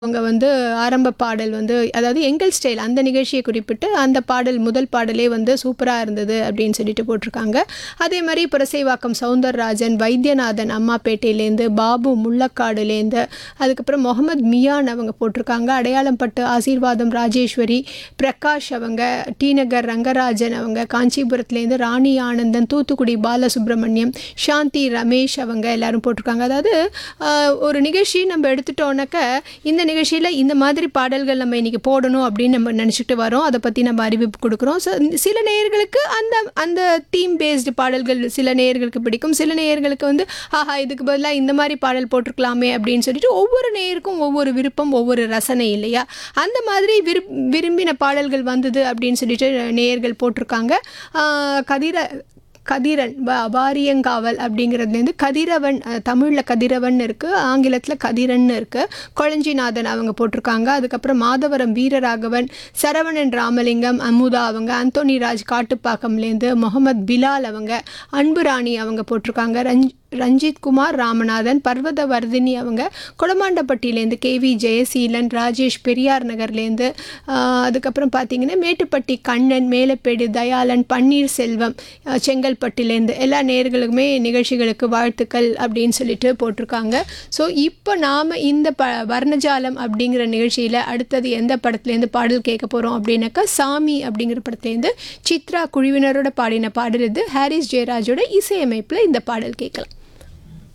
அவங்க வந்து ஆரம்ப பாடல் வந்து அதாவது எங்கள் ஸ்டைல் அந்த நிகழ்ச்சியை குறிப்பிட்டு அந்த பாடல் முதல் பாடலே வந்து சூப்பராக இருந்தது அப்படின்னு சொல்லிட்டு போட்டிருக்காங்க அதே மாதிரி புரசைவாக்கம் சவுந்தரராஜன் வைத்தியநாதன் அம்மாப்பேட்டையிலேருந்து பாபு முள்ளக்காடுலேருந்து அதுக்கப்புறம் முகமது மியான் அவங்க போட்டிருக்காங்க அடையாளம் பட்டு ஆசீர்வாதம் ராஜேஸ்வரி பிரகாஷ் அவங்க டி நகர் ரங்கராஜன் அவங்க காஞ்சிபுரத்துலேருந்து ராணி ஆனந்தன் தூத்துக்குடி பாலசுப்ரமணியம் சாந்தி ரமேஷ் அவங்க எல்லாரும் போட்டிருக்காங்க அதாவது ஆஹ், ஒரு நிகழ்ச்சி நம்ம எடுத்துட்டோன்னாக்க இந்த நிகழ்ச்சியில் இந்த மாதிரி பாடல்கள் நம்ம இன்றைக்கி போடணும் அப்படின்னு நம்ம நினச்சிட்டு வரோம் அதை பற்றி நம்ம அறிவிப்பு கொடுக்குறோம் ஸோ சில நேயர்களுக்கு அந்த அந்த தீம் பேஸ்டு பாடல்கள் சில நேயர்களுக்கு பிடிக்கும் சில நேயர்களுக்கு வந்து ஆஹா இதுக்கு பதிலாக இந்த மாதிரி பாடல் போட்டிருக்கலாமே அப்படின்னு சொல்லிட்டு ஒவ்வொரு நேயருக்கும் ஒவ்வொரு விருப்பம் ஒவ்வொரு ரசனை இல்லையா அந்த மாதிரி விருப் விரும்பின பாடல்கள் வந்தது அப்படின்னு சொல்லிட்டு நேயர்கள் போட்டிருக்காங்க ஆஹ் கதிர கதிரன் வ வாரியங்காவல் அப்படிங்கிறதுலேருந்து கதிரவன் தமிழில் கதிரவன் இருக்குது ஆங்கிலத்தில் கதிரன் இருக்குது கொளஞ்சிநாதன் அவங்க போட்டிருக்காங்க அதுக்கப்புறம் மாதவரம் வீரராகவன் சரவணன் ராமலிங்கம் அமுதா அவங்க அந்தோனி ராஜ் காட்டுப்பாக்கம்லேருந்து முகமது பிலால் அவங்க அன்புராணி அவங்க போட்டிருக்காங்க ரஞ்ச் ரஞ்சித் குமார் ராமநாதன் பர்வத வர்தினி அவங்க கொடமாண்டப்பட்டியிலேருந்து கேவி ஜெயசீலன் ராஜேஷ் பெரியார் நகர்லேருந்து ஆஹ், அதுக்கப்புறம் பார்த்தீங்கன்னா மேட்டுப்பட்டி கண்ணன் மேலப்பேடு தயாளன் பன்னீர் செல்வம் ஆஹ், செங்கல்பட்டிலேருந்து எல்லா நேர்களுக்குமே நிகழ்ச்சிகளுக்கு வாழ்த்துக்கள் அப்படின்னு சொல்லிட்டு போட்டிருக்காங்க ஸோ இப்போ நாம் இந்த ப வர்ணஜாலம் அப்படிங்கிற நிகழ்ச்சியில் அடுத்தது எந்த படத்துலேருந்து பாடல் கேட்க போகிறோம் அப்படின்னாக்கா சாமி அப்படிங்கிற படத்துலேருந்து சித்ரா குழுவினரோட பாடின பாடல் இது ஹாரிஸ் ஜெயராஜோட இசையமைப்பில் இந்த பாடல் கேட்கலாம்